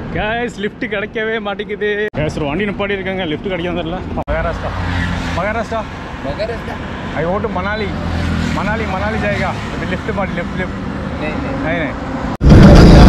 Case lift கிடைக்கவே மாட்டேங்குது case ஒரு வண்டி நிப்பாடி இருக்காங்க லிஃப்ட் கிடைக்காம தெரியல Maharashtra Maharashtra Maharashtra I go to Manali Manali Manali जाएगा लिफ्ट मार लिफ्ट लिफ्ट नहीं नहीं नहीं नहीं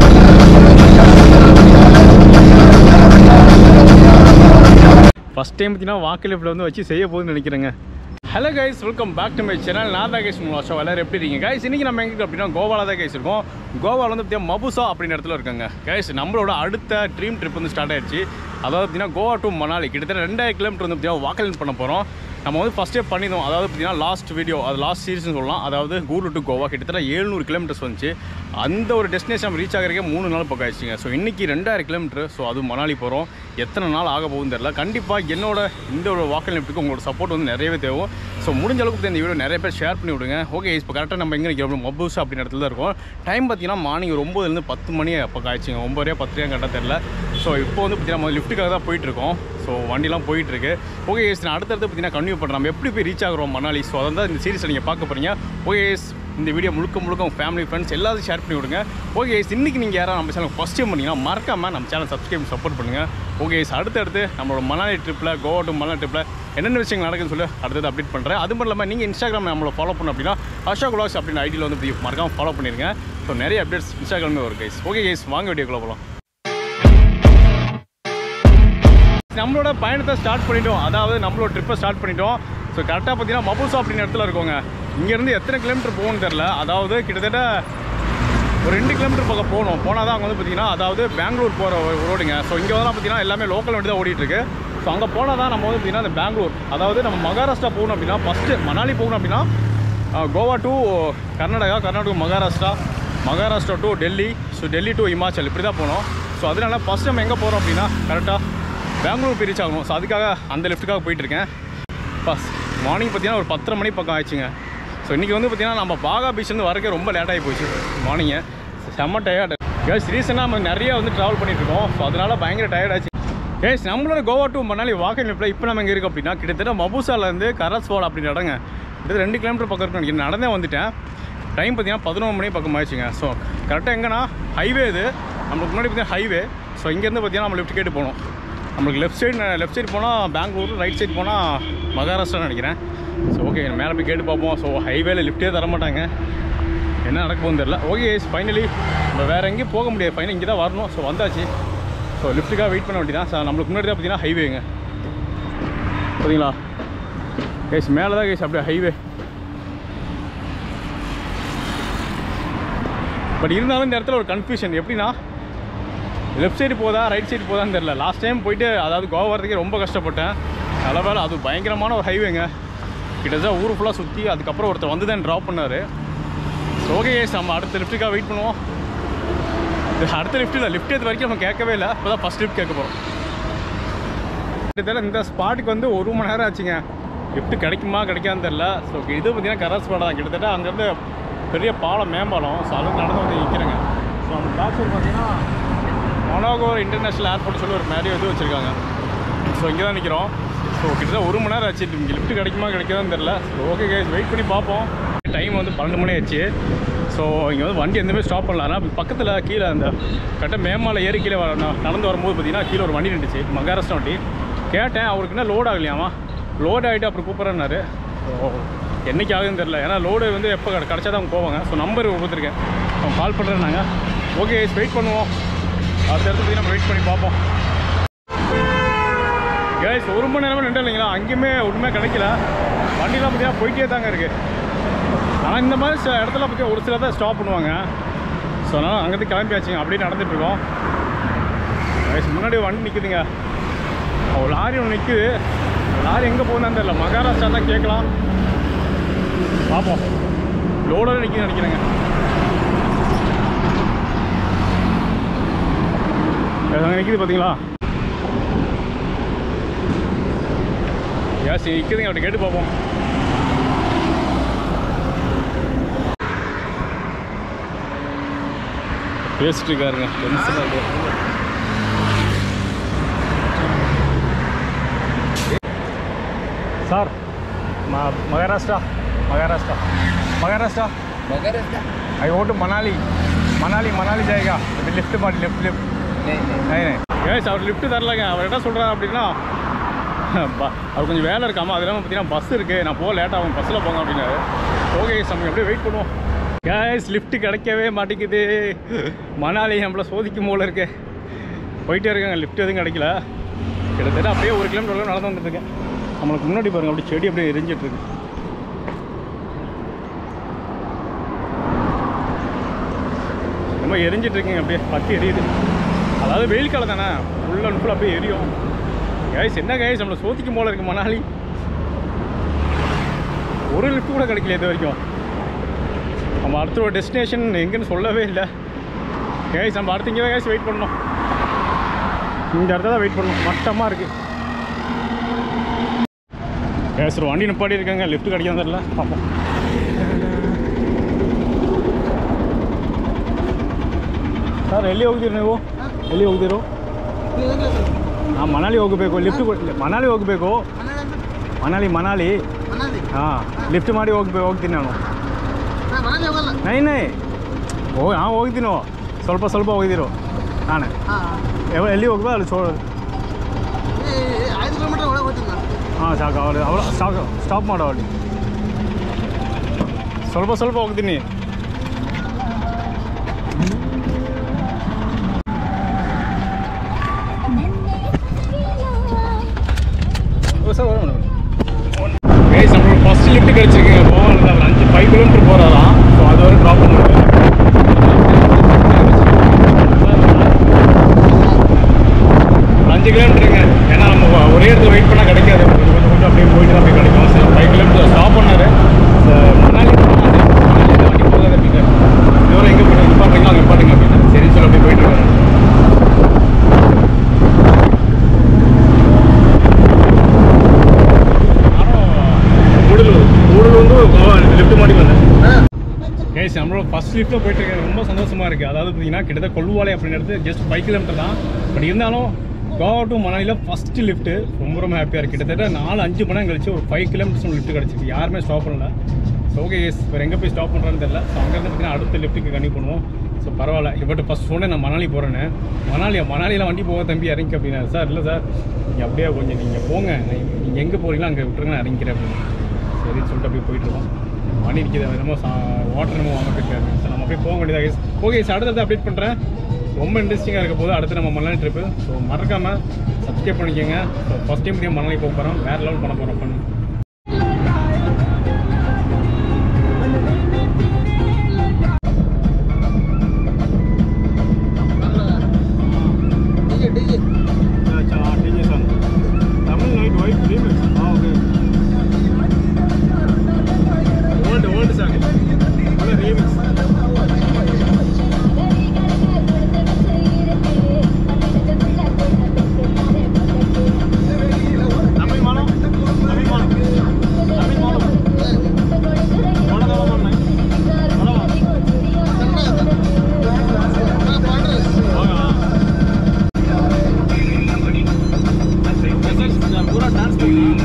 ஃபஸ்ட் டைம் பார்த்தீங்கன்னா வாக்கு லிஃப்ட்டில் வந்து வச்சு செய்ய போகுதுன்னு நினைக்கிறேங்க hello guys welcome back to my channel நான் தான் கைஸ் உங்கள் ஷோ எல்லாரும் எப்படி இருக்கீங்க கைஸ் இன்றைக்கி நம்ம எங்கே அப்படின்னா கோவாவில் தான் கைஸ் இருக்கோம் கோவாவில் வந்து பார்த்தீங்கன்னா மபுசா அப்படின்ற இடத்துல இருக்காங்க கைஸ் நம்மளோட அடுத்த ட்ரீம் ட்ரிப் வந்து ஸ்டார்ட் ஆயிடுச்சு அதாவது பார்த்தீங்கன்னா கோவா டு மணாலி கிட்டத்தட்ட ரெண்டாயிரம் கிலோமீட்டர் வந்து பார்த்தீங்கன்னா வாக்கலின் பண்ண போகிறோம் நம்ம வந்து ஃபஸ்ட்டே பண்ணியிருந்தோம் அதாவது பார்த்தீங்கன்னா லாஸ்ட் வீடியோ அது லாஸ்ட் சீரிஸ்னு சொல்லலாம் அதாவது கூரு டு கோவா கிட்டத்தட்ட ஏழ்நூறு கிலோமீட்டர்ஸ் வந்துச்சு அந்த ஒரு டெஸ்டினேஷன் நம்ம ரீச் ஆகிறதுக்கே மூணு நாள் பக்கம் ஆயிடுச்சுங்க ஸோ இன்றைக்கி ரெண்டாயிரம் கிலோமீட்டர் ஸோ அது மணாலி போகிறோம் எத்தனை நாள் ஆக போகுதுன்னு தெரியல கண்டிப்பாக என்னோட இந்த ஒரு வாக்கல் லிஃப்ட்டுக்கு உங்களோட சப்போர்ட் வந்து நிறையவே தேவை ஸோ முடிஞ்ச அளவுக்கு இந்த வீடியோ நிறைய பேர் ஷேர் பண்ணி விடுங்க ஓகே இப்போ கரெக்டாக நம்ம எங்கே நிற்கிறோம் மபூஸ் அப்படின்ற இடத்துல தான் இருக்கோம் டைம் பார்த்தீங்கன்னா மார்னிங் ஒரு ஒம்பதுலேருந்து பத்து மணி அப்போ காய்ச்சிங்க ஒம்பதே பத்துலேயும் கரெக்டாக தெரில ஸோ இப்போ வந்து பார்த்தீங்கன்னா லிஃப்ட்டுக்காக தான் போயிட்டுருக்கோம் ஸோ வண்டிலாம் போயிட்டுருக்கு ஓகே எஸ் நான் அடுத்தடுத்து பார்த்தீங்கன்னா கன்டினியூ பண்ணுறோம் நம்ம எப்படி போய் ரீச் ஆகிறோம் மணாலி ஸோ அதான் தான் இந்த சீரிஸை நீங்கள் பார்க்க போகிறீங்க ஓகே எஸ் இந்த வீடியோ முழுக்க முழுக்க உங்கள் ஃபேமிலி ஃப்ரெண்ட்ஸ் எல்லாத்தையும் ஷேர் பண்ணி விடுங்க ஓகே எஸ் இன்றைக்கி நீங்கள் யாராவது நம்ம சேனல் ஃபஸ்ட் டைம் பண்ணிங்கன்னா மறக்காமல் நம்ம சேனல் சப்ஸ்கிரைப் சப்போர்ட் பண்ணுங்கள் ஓகே எஸ் அடுத்தடுத்து நம்மளோட மணாலி ட்ரிப்பில் கோவா டு மணாலி ட்ரிப்பில் என்னென்ன விஷயங்கள் நடக்குதுன்னு சொல்லி அடுத்தது அப்டேட் பண்ணுறேன் அது மட்டும் இல்லாமல் நீங்கள் இன்ஸ்டாகிராம் நம்மளை ஃபாலோ பண்ணணும் அப்படின்னா அசோக் வ்ளாக்ஸ் அப்படின்னு ஐடியில் வந்து இப்படி மறக்காமல் ஃபாலோ பண்ணிருங்க ஸோ நிறைய அப்டேட்ஸ் இன்ஸ்டாகிராமே வரும் கைஸ் ஓகே கைஸ் வாங்க வீடியோக்குள்ள போகலாம் நம்மளோட பயணத்தை ஸ்டார்ட் பண்ணிட்டோம் அதாவது நம்மளோட ட்ரிப்பை ஸ்டார்ட் பண்ணிட்டோம் ஸோ கரெக்டாக பார்த்தீங்கன்னா மபுசா அப்படின்னு இடத்துல இருக்கோங்க இங்கேருந்து எத்தனை கிலோமீட்டர் போகணும்னு தெரில அதாவது கிட்டத்தட்ட ஒரு ரெண்டு கிலோமீட்டர் பக்கம் போகணும் போனால் தான் அங்கே வந்து பார்த்தீங்கன்னா அதாவது பெங்களூர் போகிற ரோடுங்க ஸோ இங்கே வந்து பார்த்தீங்கன்னா எல்லாமே லோக்கல் வண்டி தான் ஓடிட்டு இருக்கு ஸோ அங்கே போனால் தான் நம்ம வந்து பார்த்தீங்கன்னா அந்த பெங்களூர் அதாவது நம்ம மகாராஷ்டிரா போகணும் அப்படின்னா ஃபஸ்ட்டு மணாலி போகணும் அப்படின்னா uh, Goa to Karnataka Karnataka Maharashtra Maharashtra to Delhi so Delhi to Himachal இப்படி தான் போகணும் ஸோ அதனால ஃபஸ்ட் நம்ம எங்கே போகிறோம் அப்படின்னா கரெக்டாக பெங்களூர் போய் ரீச் ஆகணும் ஸோ அதுக்காக அந்த லிஃப்ட்டுக்காக போயிட்டுருக்கேன் பஸ் மார்னிங் பார்த்தீங்கன்னா ஒரு பத்தரை மணி பக்கம் ஆயிடுச்சுங்க ஸோ இன்றைக்கி வந்து பார்த்தீங்கன்னா நம்ம பாகா பீச்லேருந்து வரக்கே ரொம்ப லேட் ஆகி போச்சு மார்னிங்கு செம்ம டயர்டு கேஸ் ரீசெண்டாக நம்ம நிறைய வந்து ட்ராவல் பண்ணிட்டு இருக்கோம் ஸோ அதனால பயங்கர டயர்ட் ஆச்சு கேஸ் நம்மளோட கோவா டு மணாலி வாக்கிங் லிஃப்ட்டில் இப்போ நம்ம எங்கே இருக்கோம் அப்படின்னா கிட்டத்தட்ட மபூசாலேருந்து கரஸ்வால் அப்படின்னு இடங்க கிட்டத்தட்ட ரெண்டு கிலோமீட்டர் பக்கம் இருக்கு நினைக்கிறேன். நடந்தே வந்துட்டேன் டைம் பார்த்தீங்கன்னா பதினொன்று மணி பக்கம் ஆயிடுச்சுங்க ஸோ கரெக்டாக எங்கன்னா ஹைவே இது நம்மளுக்கு முன்னாடி பார்த்தீங்கன்னா ஹைவே ஸோ இங்கேருந்து பார்த்தீங்கன்னா நம்ம லிஃப்ட் கேட்டு போகணும் நம்மளுக்கு லெஃப்ட் சைடு லெஃப்ட் சைடு போனால் பெங்களூர் ரைட் சைடு போனால் மகாராஷ்டிரா நினைக்கிறேன் ஸோ ஓகே மேலே போய் கேட்டு பார்ப்போம் ஸோ ஹைவேல லிஃப்ட்டே தர மாட்டாங்க என்ன நடக்க போகுதுன்னு தெரில ஓகே ஃபைனலி நம்ம வேறு எங்கேயும் போக முடியாது ஃபைனல் இங்கே தான் வரணும் ஸோ வந்தாச்சு ஸோ லிஃப்ட்டுக்காக வெயிட் பண்ண வேண்டியதான் ஸோ நம்மளுக்கு முன்னாடி தான் பார்த்தீங்கன்னா ஹைவேங்க பார்த்தீங்களா கேஸ் மேலே தான் கேஸ் அப்படியே ஹைவே பட் இருந்தாலும் இந்த இடத்துல ஒரு கன்ஃபியூஷன் எப்படின்னா லெஃப்ட் சைடு போதா ரைட் சைடு போதான்னு தெரில லாஸ்ட் டைம் போயிட்டு அதாவது கோவா வரதுக்கே ரொம்ப கஷ்டப்பட்டேன் நல்ல வேலை அது பயங்கரமான ஒரு ஹைவேங்க கிட்டத்தட்ட ஊர் ஃபுல்லாக சுற்றி அதுக்கப்புறம் ஒருத்தர் வந்து தான் ட்ராப் பண்ணார் ஸோ ஓகே நம்ம அடுத்த லிஃப்ட்டுக்காக வெயிட் பண்ணுவோம் இது அடுத்த லிஃப்ட் இல்லை லிஃப்ட் இது வரைக்கும் நம்ம கேட்கவே இல்லை இப்போ தான் ஃபஸ்ட் லிஃப்ட் கேட்க போகிறோம் கிட்டத்தட்ட இந்த ஸ்பாட்டுக்கு வந்து ஒரு மணி நேரம் ஆச்சுங்க லிஃப்ட் கிடைக்குமா கிடைக்காதுன்னு தெரில ஸோ இது பார்த்தீங்கன்னா கரா ஸ்பாட் தான் கிட்டத்தட்ட அங்கேருந்து பெரிய பாலம் மேம்பாலம் ஸோ அதுக்கு நடந்து வந்து நிற்கிறேங்க ஸோ அந்த பேக் சைடு பார்த்தீங்கன்னா மொனாகோர் இன்டர்நேஷ்னல் ஏர்போர்ட் சொல்லி ஒரு மேரி இது வச்சுருக்காங்க ஸோ இங்கே தான் நிற்கிறோம் ஸோ கிட்டத்தட்ட ஒரு மணி நேரம் ஆச்சு இங்கே லிஃப்ட் கிடைக்குமா கிடைக்காதுன்னு தெரில ஸோ ஓகே கைஸ் வெயிட் பண்ணி பார்ப்போம் டைம் வந்து பன்னெண்டு மணி ஆச்சு ஸோ இங்கே வந்து வண்டி எந்தமே ஸ்டாப் பண்ணல ஆனால் பக்கத்தில் கீழே அந்த கரெக்டாக மேமால ஏறி கீழே வர நான் நடந்து வரும்போது பார்த்தீங்கன்னா கீழே ஒரு வண்டி நின்றுச்சு மகாராஷ்டிரா வண்டி கேட்டேன் அவருக்கு என்ன லோட் ஆகலையாமா லோட் ஆகிட்டு அப்புறம் கூப்பிட்றேன்னாரு ஸோ என்னைக்கு ஆகுதுன்னு தெரில ஏன்னா லோடு வந்து எப்போ கிட கிடச்சா தான் அவங்க போவாங்க ஸோ நம்பர் கொடுத்துருக்கேன் அவங்க கால் பண்ணுறேன்னாங்க ஓகே வெயிட் பண்ணுவோம் அடுத்த இடத்துல நம்ம வெயிட் பண்ணி பார்ப்போம் கேஸ் ஒரு மணி நேரமே நின்று இல்லைங்களா அங்கேயுமே ஒன்றுமே கிடைக்கல வண்டிலாம் பார்த்தீங்கன்னா போயிட்டே தாங்க இருக்குது ஆனால் இந்த மாதிரி சில இடத்துல பார்த்தீங்கன்னா ஒரு சில தான் ஸ்டாப் பண்ணுவாங்க ஸோ அதனால் அங்கேருந்து கிளம்பியாச்சுங்க அப்படியே நடந்துட்டு இருக்கோம் guys, முன்னாடி வண்டி நிற்குதுங்க ஒரு லாரி ஒன்று நிற்குது லாரி எங்கே போகுதுன்னு தெரியல மகாராஷ்டிரா தான் கேட்கலாம் பார்ப்போம் லோடோட நிற்கிது நினைக்கிறேங்க அங்கே நிற்கிது பார்த்தீங்களா ஏசி நிற்குதுங்க அப்படி கேட்டு பார்ப்போம் பேசிட்டு இருக்காருங்க டென்ஷனாக இருக்கு சார் மா Maharashtra Maharashtra Maharashtra Maharashtra I go to Manali Manali Manali जाएगा लिफ्ट मार लिफ्ट लिफ्ट ஏஸ் அவர் லிஃப்ட் தரலங்க அவர் என்ன சொல்கிறார் அப்படின்னா ப- அவர் கொஞ்சம் வேலை இருக்காமல் அது இல்லாமல் பார்த்தீங்கன்னா பஸ் இருக்குது நான் போக லேட் ஆகும் பஸ்ஸில் போங்க அப்படின்னாரு ஓகே நம்ம அப்படியே வெயிட் பண்ணுவோம் கேஸ் லிஃப்ட் கிடைக்கவே மாட்டேங்குது மணாலி நம்மள சோதிக்கும் போல இருக்கு போயிட்டே இருக்காங்க லிஃப்ட் எதுவும் கிடைக்கல கிட்டத்தட்ட அப்படியே ஒரு கிலோமீட்டர் வரைக்கும் நடந்து வந்துட்டுருக்கேன் நம்மளுக்கு முன்னாடி பாருங்க அப்படியே செடி அப்படியே எரிஞ்சிட்டு இருக்கு ரொம்ப எரிஞ்சிட்டு இருக்குங்க அப்படியே பத்தி எரியுது அதாவது வெயில் காலம் தானே ஃபுல் அண்ட் ஃபுல் அப்படியே எரியும் கைஸ் என்ன கைஸ் நம்மளை சோதிக்கும் போல இருக்கு மணாலி ஒரு லிஃப்ட் கூட கிடைக்கல இது வரைக்கும் நம்ம அடுத்த ஒரு டெஸ்டினேஷன் எங்கன்னு சொல்லவே இல்லை கைஸ் நம்ம அடுத்து இங்கே தான் கைஸ் வெயிட் பண்ணணும் இந்த இடத்துல தான் வெயிட் பண்ணணும் மட்டமாக இருக்குது கேஸ் ஒரு வண்டி நிப்பாடி இருக்காங்க லிஃப்ட் கிடைக்காம தெரியல பார்ப்போம் ಸರ್ ಎಲ್ಲಿ ಹೋಗ್ತೀರಿ ನೀವು ಎಲ್ಲಿ ಹೋಗ್ತೀರೋ ಹಾಂ ಮನಾಲಿ ಹೋಗಬೇಕು ಲಿಫ್ಟ್ ಮನಾಲಿ ಹೋಗಬೇಕು ಮನಾಲಿ ಮನಾಲಿ ಹಾಂ ಲಿಫ್ಟ್ ಮಾಡಿ ಹೋಗ್ಬೇಕು ಹೋಗ್ತೀನಿ ನಾನು ನೈ ನೈ ಓ ಹಾಂ ಹೋಗ್ತೀನೋ ಸ್ವಲ್ಪ ಸ್ವಲ್ಪ ಹೋಗಿದ್ದೀರೋ ನಾನು ಎವ- ಎಲ್ಲಿ ಹೋಗ್ಬೇಕು ಅಲ್ಲಿ ಚೋ ಐದು ಕಿಲೋಮೀಟರ್ ಒಳಗೆ ಹೋಗ್ತೀನಿ ನಾನು ಹಾಂ ಸಾಕು ಅವಳು ಅವಳು ಸ್ಟಾಪ್ ಸ್ಟಾಪ್ ಮಾಡೋ ಅವಳಿ ಸ್ವಲ್ಪ ಸ್ವಲ್ಪ ಹೋಗ್ತೀನಿ ஓ சார் வரும் மேடம் கைஸ் நம்மளோட ஃபஸ்ட் லிஃப்ட் கிடச்சிருக்குங்க போகல ஒரு அஞ்சு ஃபைவ் கிலோமீட்டர் போகிறதாம் ஸோ அது வரை ட்ராப் பண்ணுவோம் அஞ்சு கிலோமீட்டருங்க ஏன்னா நம்ம ஒரே இடத்துல வெயிட் பண்ணால் கிடைக்காது கொஞ்சம் கொஞ்சம் கொஞ்சம் அப்படியே போயிட்டு தான் போய் கிடைக்கும் சரி ஃபைவ் கிலோமீட்டர் ஸ்டாப் பண்ணாரு சரி, மணாலி போனா சரி, மணாலியில் வண்டி போகாது அப்படின்னு இதுவரை எங்கே போயிட்டு நிப்பாட்டுறீங்களோ அங்கே நிப்பாட்டுங்க அப்படின்னு சரி சொல்லி அப்படியே போயிட்டு இருக்காங்க கூடலூர் கூடலூர் வந்து லிஃப்ட் மாடி வந்தேன் கேஸ் நம்மளோட ஃபஸ்ட் லிஃப்ட்டில் போயிட்டு இருக்கேன் ரொம்ப சந்தோஷமாக இருக்குது அதாவது பார்த்தீங்கன்னா கிட்டத்தட்ட கொள்ளுவாலை அப்படிங்கிறது ஜஸ்ட் ஃபைவ் கிலோமீட்டர் தான் பட் இருந்தாலும் கோவா டு மணாலியில் ஃபஸ்ட்டு லிஃப்ட்டு ரொம்ப ரொம்ப ஹாப்பியாக இருக்குது கிட்டத்தட்ட நாலு அஞ்சு மணி நேரம் கழிச்சு ஒரு ஃபைவ் கிலோமீட்டர்ஸ் லிஃப்ட் கிடச்சிருக்கு யாருமே ஸ்டாப் பண்ணல ஸோ ஓகே கேஸ் வேறு எங்கே போய் ஸ்டாப் பண்ணுறான்னு தெரியல ஸோ அங்கேருந்து பார்த்தீங்கன்னா அடுத்த லிஃப்ட்டுக்கு கண்ணி பண்ணுவோம் ஸோ பரவாயில்ல இவர்கிட்ட ஃபஸ்ட் சொன்னேன் நான் மணாலி போகிறேன்னு மணாலியா மணாலியில் வண்டி போக தம்பி இறங்கி அப்படின்னா சார் இல்லை சார் நீங்கள் அப்படியே கொஞ்சம் நீங்கள் போங்க நீங்கள் எங்கே போகிறீங்களோ அங்கே விட்டுருங்க நான் இறங்கிக்கிறேன் அப்படின்னு சரின்னு சொல்லிட்டு அப்படியே போயிட்டு இருக்கோம் மணி நிற்கிது என்னமோ சா வாட்டர் என்னமோ வாங்க போயிருக்காரு ஸோ நம்ம போய் போக வேண்டியதாக ஓகே சார் அடுத்தது அப்டேட் பண்ணுறேன் ரொம்ப இன்ட்ரெஸ்டிங்காக இருக்க போது அடுத்து நம்ம மணாலி ட்ரிப்பு ஸோ மறக்காமல் சப்ஸ்கிரைப் பண்ணிக்கோங்க ஸோ ஃபஸ்ட் டைம் மணாலி போக போகிறோம் வேறு லெவல் பண்ண போகிறோம் பண்ணு டிஜே டிஜே अच्छा DJ song Tamil night white remix हां ओके ओल्ड ओल्ड सॉन्ग वाला रीमिक्स தமிழ் மாலம் தமிழ் மாலம் தமிழ் மாலம் அவ்வளோதான் பண்ணேன் வாங்க पूरा डांस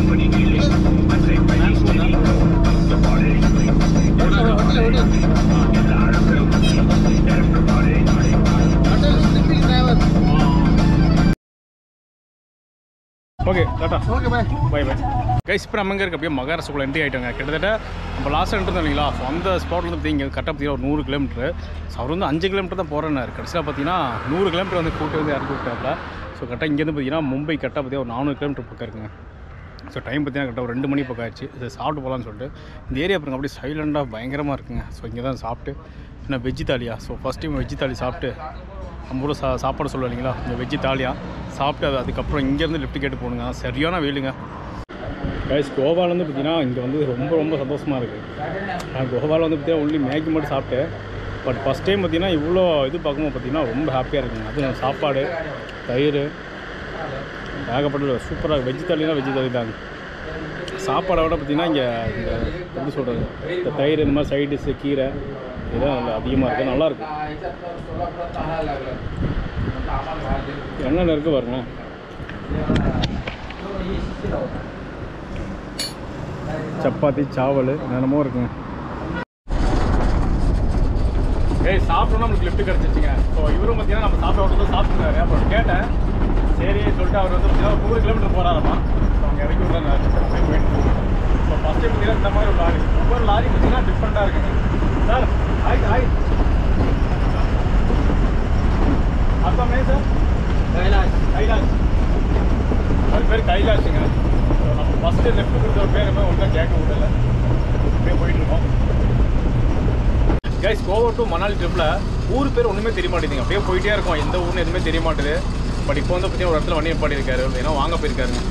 ஓகே டாட்டா okay bye bye bye guys இப்போ நம்ம எங்கே இருக்க அப்படியே மகாராஷ்டிரக்குள்ள என்ட்ரி ஆகிட்டோங்க கிட்டத்தட்ட நம்ம லாஸ்ட் இருந்தோம் இல்லைங்களா ஸோ அந்த ஸ்பாட்ல வந்து இங்கே கரெக்டாக பார்த்தீங்கன்னா ஒரு நூறு கிலோமீட்டர் ஸோ அவர் வந்து அஞ்சு கிலோமீட்டர் தான் போகிறேன்னாரு கடைசியில் பார்த்தீங்கன்னா நூறு கிலோமீட்டர் வந்து கூட்டு வந்து இறக்கி விட்டாப்ல ஸோ கரெக்டாக இங்கேருந்து பார்த்தீங்கன்னா மும்பை கரெக்டாக பார்த்தீங்கன்னா ஒரு நானூறு கிலோமீட்டர் பக்கம் இருக்குங்க ஸோ டைம் பார்த்தீங்கன்னா கரெக்டாக ஒரு ரெண்டு மணி பக்கம் ஆயிடுச்சு இது சாப்பிட்டு போகலான்னு சொல்லிட்டு இந்த ஏரியா பாருங்க அப்படியே சைலண்டாக பயங்கரமாக இருக்குங்க ஸோ இங்கே தான் சாப்பிட்டு என்ன வெஜ்ஜி தாலியா so first time veggie thali சாப்பிட்டு நம்ம ஊரில் சா சாப்பாடு சொல்லுவோம் இல்லைங்களா இந்த வெஜ்ஜி தாலியா சாப்பிட்டு அது அதுக்கப்புறம் இங்கேருந்து லிஃப்ட் கேட்டு போகணுங்க சரியான வெயிலுங்க கைஸ் கோவாலேருந்து பார்த்தீங்கன்னா இங்கே வந்து ரொம்ப ரொம்ப சந்தோஷமாக இருக்குது நான் கோவாவில் வந்து பார்த்தீங்கன்னா ஒன்லி மேகி மட்டும் சாப்பிட்டேன் பட் ஃபஸ்ட் டைம் பார்த்தீங்கன்னா இவ்வளோ இது பார்க்கும்போது பார்த்தீங்கன்னா ரொம்ப ஹாப்பியாக இருக்குங்க அதுவும் சாப்பாடு தயிர் ஏகப்பட்ட சூப்பராக வெஜ் தாலினா வெஜ் தாலி தாங்க சாப்பாடை விட பார்த்தீங்கன்னா இங்கே இந்த எப்படி சொல்கிறது இந்த தயிர் இந்த மாதிரி சைட் டிஷ்ஷு கீரை இதெல்லாம் நல்லா அதிகமாக இருக்குது நல்லாயிருக்கும் என்னென்ன இருக்குது பாருங்க சப்பாத்தி சாவல் என்னென்னமோ இருக்குங்க ஏய் சாப்பிட்டோம்னா நம்மளுக்கு லிஃப்ட் கிடச்சிச்சுங்க ஸோ இவரும் பார்த்தீங்கன்னா நம்ம சாப்பிட விட்டு சாப்பிட்டுருந்தாரு அப்புறம் கேட்டேன் சரி சொல்லிட்டு அவர் வந்து பார்த்தீங்கன்னா ஒரு நூறு கிலோமீட்டர் போகிறாராமா ஸோ அங்கே இறக்கி விட்றாரு போயிட்டு ஸோ ஃபஸ்ட் டைம் பார்த்தீங்கன்னா இந்த மாதிரி ஒரு லாரி ஒவ்வொரு லாரி பார்த்தீங்கன்னா டிஃப்ரெண்ட்டாக இருக்குங்க சார் ஆய் ஆய் அப்பா மே சார் கைலாஷ் கைலாஷ் அவர் பேர் கைலாஷுங்க ஸோ நம்ம ஃபஸ்ட்டு லெஃப்ட் கொடுத்த பேர் ஒழுங்காக கேட்க விடல அப்படியே போயிட்டு இருக்கோம் கைஸ் கோவா டு மணாலி ட்ரிப்பில் ஊர் பேர் ஒன்றுமே தெரிய மாட்டேங்குது அப்படியே போயிட்டே இருக்கோம் எந்த ஊர்னு எதுவுமே தெரிய மாட்டுது பட் இப்போ வந்து பார்த்தீங்கன்னா ஒரு இடத்துல வண்டி நிப்பாட்டி இருக்காரு ஏன்னா வாங்க போயிருக்காருங்க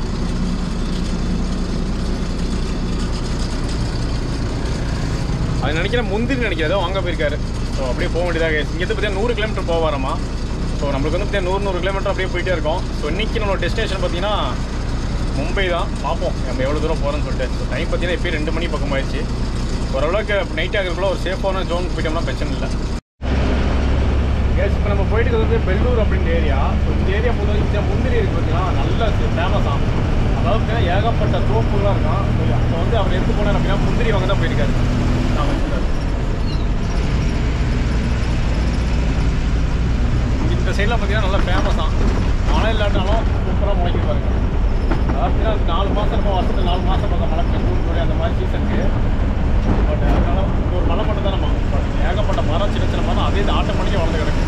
அது நினைக்கிறேன் முந்திரி நினைக்கிறதோ வாங்க போயிருக்காரு ஸோ அப்படியே போக வேண்டியதாக இங்கேருந்து பார்த்தீங்கன்னா நூறு கிலோமீட்டர் போவாராமா ஸோ நம்மளுக்கு வந்து பார்த்தீங்கன்னா நூறு நூறு கிலோமீட்டர் அப்படியே போயிட்டே இருக்கோம் ஸோ இன்றைக்கி நம்மளோட டெஸ்டினேஷன் பார்த்தீங்கன்னா மும்பை தான் பார்ப்போம் நம்ம எவ்வளோ தூரம் போகிறோம்னு சொல்லிட்டு ஸோ டைம் பார்த்தீங்கன்னா இப்போ ரெண்டு மணி பக்கம் ஆயிடுச்சு ஓரளவுக்கு நைட் ஆகிறதுக்குள்ள ஒரு சேஃபான ஜோன் போயிட்டோம்னா பிரச்சனை இல்லை கேஸ் இப்போ நம்ம போயிட்டு இருக்கிறது வந்து பெல்லூர் அப்படின்ற ஏரியா ஸோ இந்த ஏரியா பொறுத்த வரைக்கும் முந்திரி இருக்கு பார்த்தீங்கன்னா நல்ல ஃபேமஸ் ஆகும் அதாவது பார்த்தீங்கன்னா ஏகப்பட்ட தோப்புலாம் இருக்கும் அப்போ வந்து அவர் எடுத்து போனார் அப்படின்னா முந்திரி வாங்க தான் போயிருக்காரு நான் வச்சுருந்தாரு இந்த சைடில் பார்த்தீங்கன்னா நல்லா ஃபேமஸ் தான் மழை இல்லாட்டாலும் சூப்பராக முளைக்கிட்டு பாருங்க அதாவது பார்த்தீங்கன்னா நாலு மாதம் இருக்கும் வருஷத்துல நாலு மாதம் பார்த்தா மழை பெஞ்சு அந்த மாதிரி சீசனுக்கு பட் அதனால இந்த ஒரு மலை மட்டும் தான் நம்ம பட் ஏகப்பட்ட மரம் சின்ன சின்ன மரம் அதே இது ஆட்டோமேட்டிக்காக வளர்ந்து கிடக்கு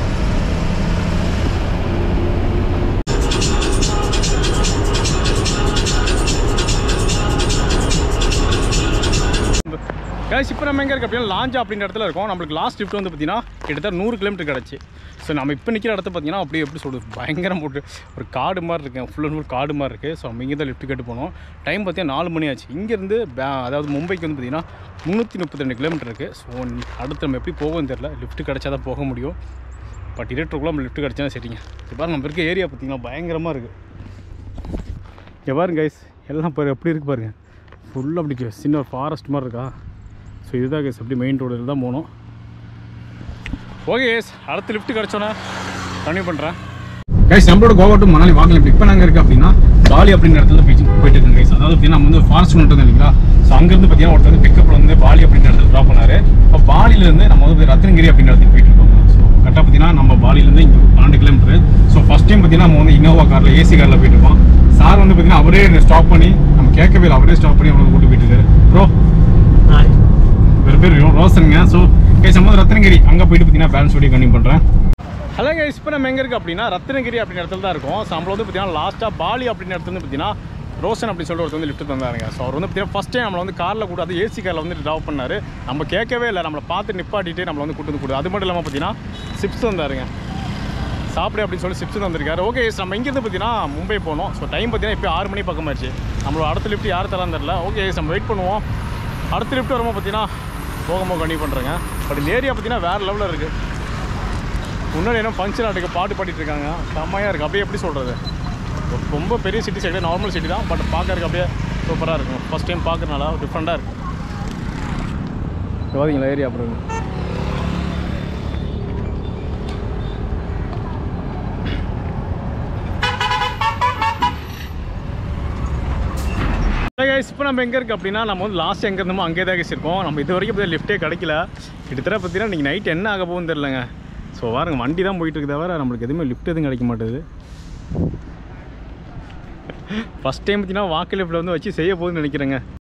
கேஸ் இப்போ நம்ம எங்கே இருக்கு அப்படின்னா லாஞ்சா அப்படின்ற இடத்துல இருக்கோம் நம்மளுக்கு லாஸ்ட் லிஃப்ட் வந்து பார்த்தீங்கன்னா கிட்டத்தட்ட நூறு கிலோமீட்டர் கிடச்சி ஸோ நம்ம இப்போ நிற்கிற இடத்த பார்த்தீங்கன்னா அப்படியே எப்படி சொல்கிறது பயங்கரம் போட்டு ஒரு காடு மாதிரி இருக்கு ஃபுல் அண்ட் ஃபுல் காடு மாதிரி இருக்குது ஸோ நம்ம இங்கே தான் லிஃப்ட் கேட்டு போனோம் டைம் பார்த்தீங்கன்னா நாலு மணி ஆச்சு இங்கேருந்து பே அதாவது மும்பைக்கு வந்து பார்த்தீங்கன்னா முந்நூற்றி முப்பத்தி ரெண்டு கிலோமீட்டர் இருக்குது ஸோ அடுத்து நம்ம எப்படி போகும்னு தெரில லிஃப்ட் கிடச்சா தான் போக முடியும் பட் இருட்டுக்குள்ள நம்ம லிஃப்ட் கிடச்சா சரிங்க இப்போ பாருங்க நம்ம இருக்க ஏரியா பார்த்தீங்கன்னா பயங்கரமாக இருக்குது இங்கே பாருங்க கைஸ் எல்லாம் பாரு எப்படி இருக்கு பாருங்க ஃபுல்லாக அப்படி சின்ன ஒரு ஃபாரஸ்ட் மாதிரி இருக்கா ஸோ இதுதான் கைஸ் அப்படி மெயின் ரோடில் தான் போகணும் ஓகே கைஸ் அடுத்த லிஃப்ட் கிடச்சோன்னே கன்டினியூ பண்ணுறேன் கைஸ் நம்மளோட கோவா டு மணாலி வாக்கில் இப்போ இப்போ நாங்கள் இருக்குது அப்படின்னா பாலி அப்படின்ற இடத்துல போயிட்டு போயிட்டு இருக்கோம் கைஸ் அதாவது பார்த்தீங்கன்னா நம்ம வந்து ஃபாரஸ்ட் ஒன்று இல்லைங்களா ஸோ அங்கேருந்து பார்த்தீங்கன்னா ஒருத்தர் வந்து பிக்கப்பில் வந்து பாலி அப்படின்ற இடத்துல ட்ராப் பண்ணாரு இப்போ பாலியிலேருந்து நம்ம வந்து ரத்னகிரி அப்படின்ற இடத்துக்கு போயிட்டு இருக்கோம் ஸோ கரெக்டாக பார்த்தீங்கன்னா நம்ம பாலியிலேருந்து இங்கே பன்னெண்டு கிலோமீட்டர் ஸோ ஃபஸ்ட் டைம் பார்த்தீங்கன்னா நம்ம வந்து இனோவா காரில் ஏசி காரில் போயிட்டு இருக்கோம் சார் வந்து பார்த்தீங்கன்னா அவரே ஸ்டாப் பண்ணி நம்ம கேட்கவே இல்லை அவரே ஸ்டாப் பண்ணி அவரை கூட்டு போயிட்டு இருக்காரு ப்ரோ வேறு பேர் ரோசனுங்க ஸோ கைஸ் நம்ம வந்து ரத்னகிரி அங்கே போயிட்டு பார்த்தீங்கன்னா பேலன்ஸ் வீடியோ கண்டினியூ பண்ணுறேன் ஹலோ கைஸ் இப்போ நம்ம எங்கே இருக்குது அப்படின்னா ரத்னகிரி அப்படின்ற இடத்துல தான் இருக்கும் ஸோ நம்மள வந்து பார்த்தீங்கன்னா லாஸ்ட்டாக பாலி அப்படின்ற இடத்துல வந்து பார்த்தீங்கன்னா ரோஷன் அப்படின்னு சொல்லிட்டு ஒருத்தர் வந்து லிஃப்ட் தந்தாருங்க ஸோ அவர் வந்து பார்த்தீங்கன்னா ஃபஸ்ட் டைம் நம்மளை வந்து காரில் கூட அது ஏசி காரில் வந்து ட்ராப் பண்ணார் நம்ம கேட்கவே இல்லை நம்மளை பார்த்து நிப்பாட்டிட்டு நம்மளை வந்து கூட்டு வந்து கொடு அது மட்டும் இல்லாமல் பார்த்தீங்கன்னா சிப்ஸ் தந்தாருங்க சாப்பிடு அப்படின்னு சொல்லி சிப்ஸ் தந்திருக்காரு ஓகே நம்ம இங்கேருந்து பார்த்தீங்கன்னா மும்பை போனோம் ஸோ டைம் பார்த்தீங்கன்னா இப்போ ஆறு மணி பக்கமாச்சு நம்மளோட அடுத்த லிஃப்ட் யார் தரான்னு தெரில ஓகே நம்ம வெயிட் பண்ணுவோம் அடுத்த லிஃப்ட் வரும்போது பார்த்தீங்கன்னா போகும்போது கண்டினியூ பண்ணுறேங்க பட் இந்த ஏரியா பார்த்தீங்கன்னா வேறு லெவலில் இருக்குது முன்னாடி என்ன ஃபங்க்ஷன் ஆட்டுக்கு பாட்டு பாடிட்டு இருக்காங்க செம்மையாக இருக்குது அப்படியே எப்படி சொல்கிறது ரொம்ப பெரிய சிட்டி சைடு நார்மல் சிட்டி தான் பட் பார்க்கறதுக்கு அப்படியே சூப்பராக இருக்கும் ஃபஸ்ட் டைம் பார்க்குறனால டிஃப்ரெண்ட்டாக இருக்குது பார்த்தீங்களா ஏரியா அப்புறம் கைஸ் இப்போ நம்ம எங்கே இருக்குது அப்படின்னா நம்ம வந்து லாஸ்ட் எங்கே இருந்தோமோ அங்கே தான் guys இருக்கோம் நம்ம இது வரைக்கும் பார்த்தா லிஃப்ட்டே கிடைக்கல கிட்டத்தட்ட பார்த்தீங்கன்னா இன்றைக்கி நைட் என்ன ஆக போகுதுன்னு தெரிலங்க ஸோ பாருங்க வண்டி தான் போயிட்டு இருக்கு தவிர நம்மளுக்கு எதுவுமே லிஃப்ட் எதுவும் கிடைக்க மாட்டேது ஃபஸ்ட் டைம் பார்த்தீங்கன்னா வாக்கு லிஃப்ட்டில் வந்து வச்சு செய்ய போகுதுன்னு நினைக்கிறேங்க